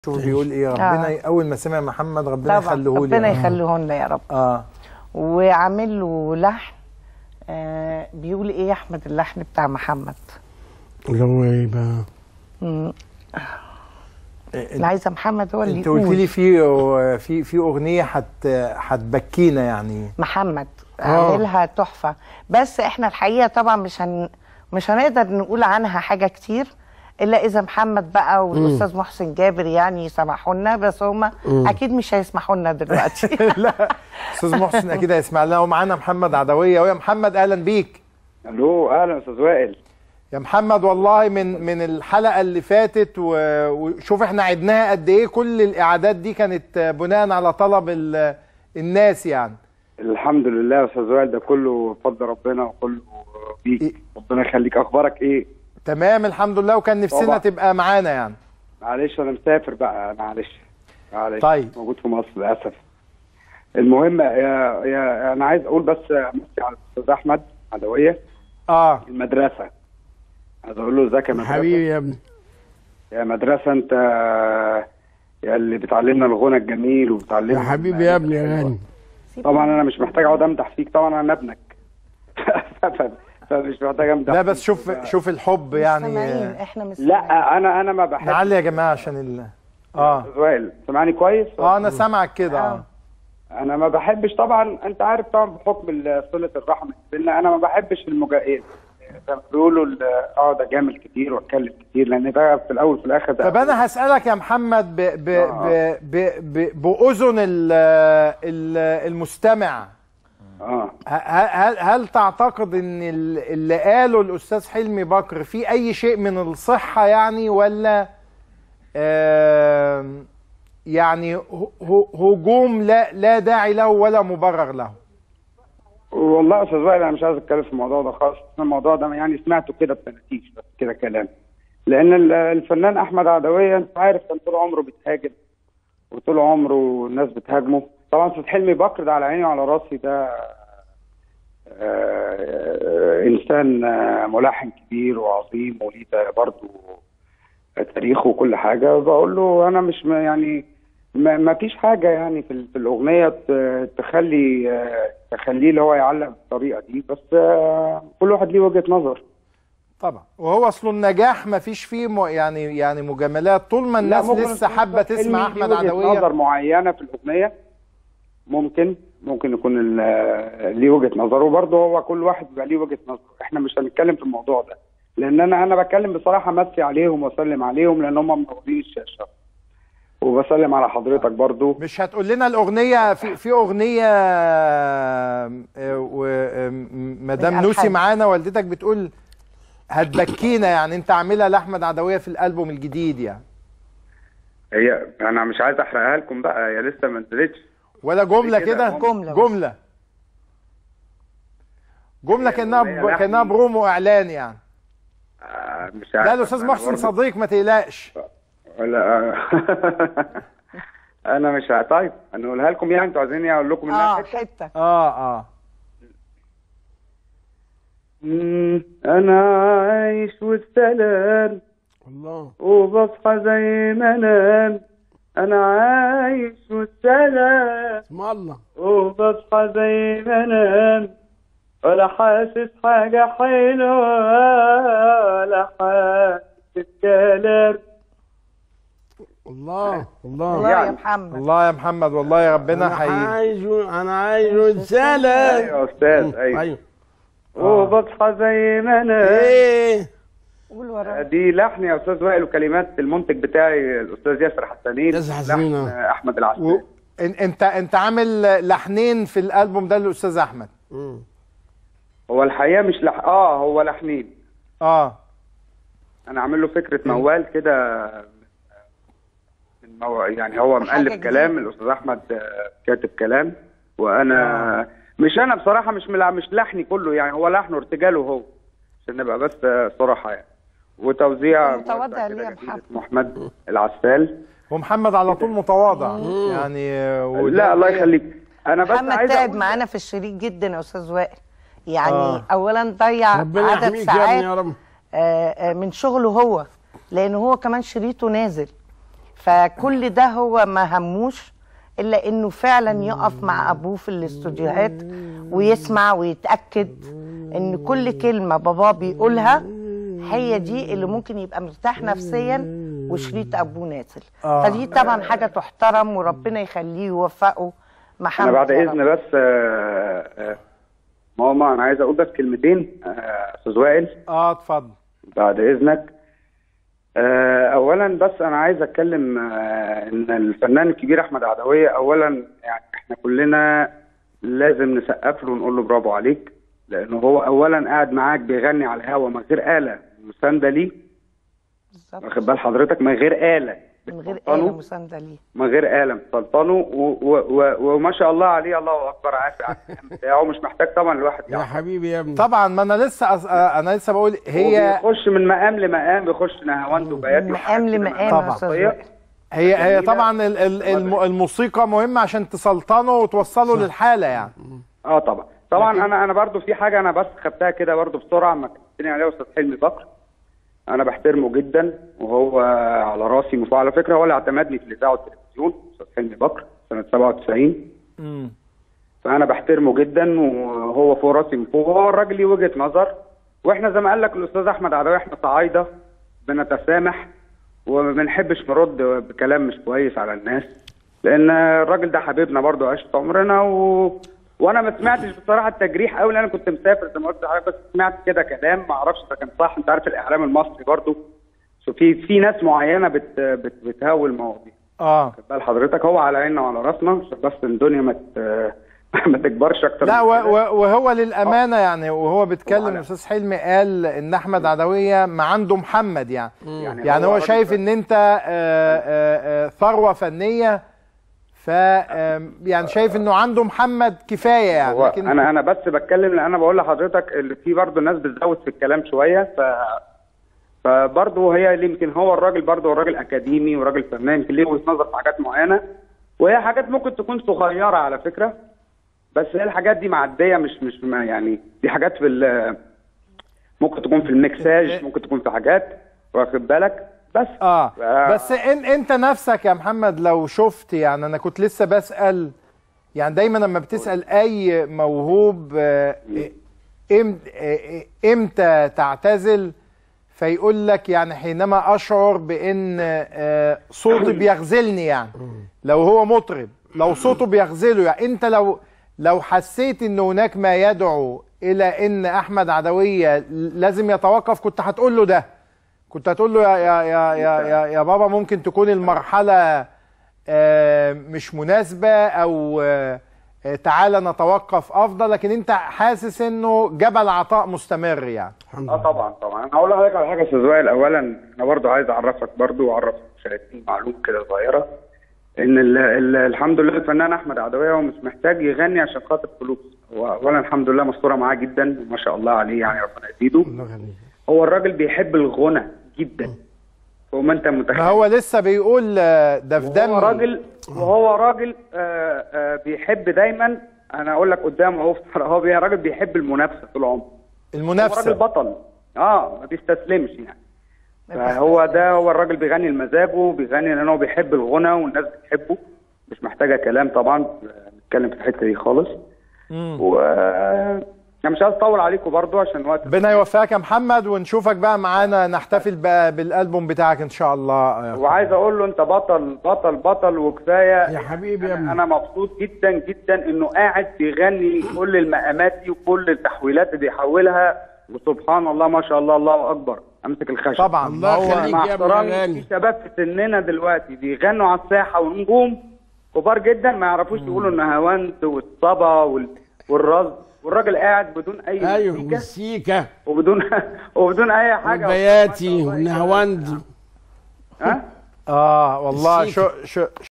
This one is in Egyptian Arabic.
شوف بيقول ايه ربنا آه. ي- اول ما سمع محمد ربنا طبعا يخليه لي ربنا آه. يخليه لنا يا رب اه وعامل له لحن آه بيقول ايه يا احمد اللحن بتاع محمد اللي هو ايه بقى مم، إيه، اللي عايزه محمد هو اللي انت قلت يقول لي في في في اغنيه هت هتبكينا يعني محمد آه. عاملها تحفه بس احنا الحقيقه طبعا مش هن مش هنقدر نقول عنها حاجه كتير الا اذا محمد بقى والاستاذ محسن جابر يعني يسمحوا لنا بس هما اكيد مش هيسمحوا لنا دلوقتي لا استاذ محسن اكيد هيسمع لنا ومعانا محمد عدويه ويا محمد اهلا بيك الو اهلا استاذ وائل يا محمد والله من من الحلقه اللي فاتت و- وشوف احنا عدناها قد ايه كل الاعادات دي كانت بناء على طلب ال- الناس يعني الحمد لله يا استاذ وائل ده كله بفضل ربنا وكله بيك ربنا يخليك اخبارك ايه تمام الحمد لله وكان نفسنا طبعا. تبقى معانا يعني معلش انا مسافر بقى معلش معلش طيب. موجود في مصر للاسف المهم يا يا انا عايز اقول بس مسي على الاستاذ احمد عدويه اه المدرسه عايز اقول له ازيك يا مدرسه حبيبي يا ابني يا مدرسه انت يا اللي بتعلمنا الغنى الجميل وبتعلمنا يا حبيبي يا ابني يا غالي طبعا انا مش محتاج اقعد امدح فيك طبعا انا ابنك فمش محتاج امدح لا فيك. بس شوف شوف الحب مش يعني سامعين احنا مش سامعين. لا انا انا ما بحبش نعلي يا جماعه عشان ال اه أستاذ وائل سامعني كويس اه انا سامعك كده اه انا ما بحبش طبعا انت عارف طبعا بحكم ال- صله الرحم بينا انا ما بحبش المجاهدين زي ما بيقولوا ال- اقعد اجامل كتير واتكلم كتير لان ده في الاول في الاخر ده طب انا هسالك يا محمد ب ب آه. ب ب ب باذن ال ال المستمع اه ه- هل هل تعتقد ان ال- اللي قاله الاستاذ حلمي بكر في اي شيء من الصحه يعني ولا آم، يعني ه- ه- هجوم لا لا داعي له ولا مبرر له والله يا استاذ وائل انا مش عايز اتكلم في الموضوع ده خالص أنا الموضوع ده يعني سمعته كده بسنتيش بس كده كلام لان ال- الفنان احمد عدويه انت عارف كان طول عمره بيتهاجم وطول عمره الناس بتهاجمه طبعا استاذ حلمي بكر ده على عيني وعلى راسي ده آه، انسان آه، ملحن كبير وعظيم وليه برضه تاريخه وكل حاجه بقول له انا مش م- يعني ما ما فيش حاجه يعني في, ال- في الاغنيه ت- تخلي آه، تخليه اللي هو يعلق بالطريقه دي بس آه، كل واحد ليه وجهه نظر طبعا وهو اصل النجاح ما فيش فيه م- يعني يعني مجاملات طول ما الناس ممكن لسه يكون حابه أستاذ تسمع حلمي ليه احمد وجهة عدويه نظر معينه في الاغنيه ممكن ممكن يكون ال- ليه وجهه نظر وبرضه هو كل واحد بيبقى ليه وجهه نظر احنا مش هنتكلم في الموضوع ده لان انا انا بتكلم بصراحه مسي عليهم واسلم عليهم لان هم منورين الشاشه وبسلم على حضرتك برضه مش هتقول لنا الاغنيه في في اغنيه آم، آه، و آم، مدام الألحان. نوسي معانا والدتك بتقول هتبكينا يعني انت عاملها لاحمد عدويه في الالبوم الجديد يعني هي انا مش عايز احرقها لكم بقى هي لسه ما نزلتش ولا جمله كده كده جملة بس. جمله جمله كانها هي ب... لحن. كانها برومو اعلان يعني آه، مش عارف لا الاستاذ أنا محسن برضه- صديق ما تقلقش ولا انا مش ع- طيب هنقولها لكم يعني انتوا عايزيني اقول لكم انها اه حتة؟ حته اه اه مم، انا عايش والسلام الله وبصحى زي ما انام انا عايش والسلام اسم الله وبصحى زي ما انام ولا حاسس حاجة حلوة ولا حاسس كلام الله الله الله يا يعني. محمد الله يا محمد والله يا ربنا انا حي عايش انا عايش سلام ايوه يا استاذ ايوه ايوه وبصحى زي ما انام ايه قول وراه دي لحن يا استاذ وائل وكلمات المنتج بتاعي الاستاذ ياسر حسنين ياسر حسنين، لحن آه. احمد و... العسل إن- انت انت عامل لحنين في الالبوم ده للاستاذ احمد مم. هو الحقيقه مش لح... اه هو لحنين اه انا عامل له فكره موال كده من مو... يعني هو حاجة مؤلف جديدة. كلام الاستاذ احمد آه، كاتب كلام وانا مش انا بصراحه مش ملا... مش لحني كله يعني هو لحنه ارتجاله هو عشان نبقى بس آه، صراحه يعني وتوزيع متواضع موزع ليه كده يا جديد محمد؟ اسمه احمد العسال ومحمد على طول متواضع يعني آه، وده لا الله هي- يخليك انا بس محمد عايز تعب أقول- معانا في الشريك جدا يا استاذ وائل يعني آه. اولا ضيع ربنا عدد يحميك يا ابني ساعات يا رب آه، آه، من شغله هو لان هو كمان شريطه نازل فكل ده هو ما هموش الا انه فعلا يقف مع ابوه في الاستوديوهات ويسمع ويتاكد ان كل كلمه باباه بيقولها هي دي اللي ممكن يبقى مرتاح نفسيا وشريط ابوه نازل آه. فدي طبعا حاجه تحترم وربنا يخليه ويوفقه محمد انا بعد يا رب. اذن بس آه، آه، ماما انا عايز اقول بس كلمتين آه، استاذ وائل اه اتفضل بعد اذنك آه، اولا بس انا عايز اتكلم آه، ان الفنان الكبير احمد عدويه اولا يعني احنا كلنا لازم نسقف له ونقول له برافو عليك لانه هو اولا قاعد معاك بيغني على الهوا من غير اله مسانده ليه بالظبط. واخد بال حضرتك من غير اله من غير بتسلطنه. آلة مساندة ليه من غير آلة مسلطنه و- و- و- وما شاء الله عليه الله اكبر عافي على الكلام بتاعه مش محتاج طبعا الواحد يا يعني حبيبي يا ابني طبعا ما انا لسه أص... آه، انا لسه بقول هي بيخش من مقام لمقام بيخش نهاوند وبيات من وحاجات مقام كده لمقام طبعا. يا أستاذ شخصية. وائل. هي هي جميلة. طبعا ال- ال- الم- الموسيقى مهمه عشان تسلطنه وتوصله للحاله يعني اه طبعا طبعا انا انا برضو في حاجه انا بس خدتها كده برضو بسرعه ما كنتني عليها استاذ حلمي بكر انا بحترمه جدا وهو على راسي مش على فكره هو اللي اعتمدني في الاذاعه والتلفزيون استاذ حلمي بكر سنه 97 امم فانا بحترمه جدا وهو فوق راسي من فوق وهو الراجل ليه وجهه نظر واحنا زي ما قال لك الاستاذ احمد عدوي احنا صعايده بنتسامح وما بنحبش نرد بكلام مش كويس على الناس لان الراجل ده حبيبنا برضه عشت عمرنا و... وانا ما سمعتش بصراحه التجريح قوي لان انا كنت مسافر زي ما قلت لحضرتك بس سمعت كده كلام ما اعرفش اذا كان صح انت عارف الاعلام المصري برضه شو في في ناس معينه بت... بت... بتهول المواضيع اه خد بال حضرتك هو على عيننا وعلى راسنا عشان بس الدنيا ما ت- ما تكبرش اكتر لا من و- كده. و- وهو للامانه يعني وهو بيتكلم وعلى- الاستاذ حلمي قال ان احمد عدويه ما عنده محمد يعني يعني يعني هو راجل شايف بس- ان انت آه، آه، آه، ثروه فنيه ف آم، يعني شايف انه عنده محمد كفايه يعني هو لكن انا انا بس بتكلم لان انا بقول لحضرتك اللي في برضه ناس بتزود في الكلام شويه ف فبرضه هي اللي يمكن هو الراجل برضه راجل اكاديمي وراجل فنان يمكن ليه وجهه نظر في حاجات معينه وهي حاجات ممكن تكون صغيره على فكره بس هي الحاجات دي معديه مش مش ما يعني دي حاجات في ال- ممكن تكون في المكساج ممكن تكون في حاجات واخد بالك بس اه ف- بس إن انت نفسك يا محمد لو شفت يعني انا كنت لسه بسال يعني دايما لما بتسال اي موهوب آه، إم- آه، امتى تعتزل فيقول لك يعني حينما اشعر بان آه، صوتي بيغزلني يعني لو هو مطرب لو صوته بيغزله يعني انت لو لو حسيت ان هناك ما يدعو الى ان احمد عدويه لازم يتوقف كنت هتقول له ده كنت هتقول له يا يا يا يا, يا, يا بابا ممكن تكون المرحله آه، مش مناسبه او آه، آه، تعالى نتوقف افضل لكن انت حاسس انه جبل عطاء مستمر يعني اه طبعا طبعا انا هقول لحضرتك على حاجه يا استاذ وائل اولا انا برضو عايز اعرفك برضو واعرف المشاهدين معلومه كده صغيره ان ال ال الحمد لله الفنان احمد عدويه هو مش محتاج يغني عشان خاطر فلوس هو اولا الحمد لله مستوره معاه جدا وما شاء الله عليه يعني ربنا يزيده الله يخليك هو الراجل بيحب الغنى جدا وما انت متخيل ما هو لسه بيقول آه، ده في وهو دمي راجل وهو راجل آه آه بيحب دايما انا اقول لك قدامه اهو هو بي- راجل بيحب المنافسه طول عمره هو راجل المنافسه بطل اه ما بيستسلمش يعني فهو ده هو الراجل بيغني لمزاجه بيغني لان هو بيحب الغنى والناس بتحبه مش محتاجه كلام طبعا نتكلم في الحته دي خالص و انا مش عايز اطول عليكم برضو عشان وقت ربنا يوفقك يا محمد ونشوفك بقى معانا نحتفل بقى بالالبوم بتاعك ان شاء الله يا وعايز اقول له انت بطل بطل بطل وكفايه يا حبيبي يا انا, ابني أنا مبسوط جدا جدا انه قاعد بيغني كل المقامات دي وكل التحويلات اللي بيحولها وسبحان الله ما شاء الله الله اكبر امسك الخشب طبعا الله هو يخليك. مع يا ابني احترامي غالي. في شباب في سننا دلوقتي بيغنوا على الساحه ونجوم كبار جدا ما يعرفوش يقولوا النهاوند والصبا وال- والرز والراجل قاعد بدون اي ايوه مزيكا والسيكه وبدون وبدون اي حاجه والبياتي ما شاء الله والنهواند ها اه والله السيكة. شو شو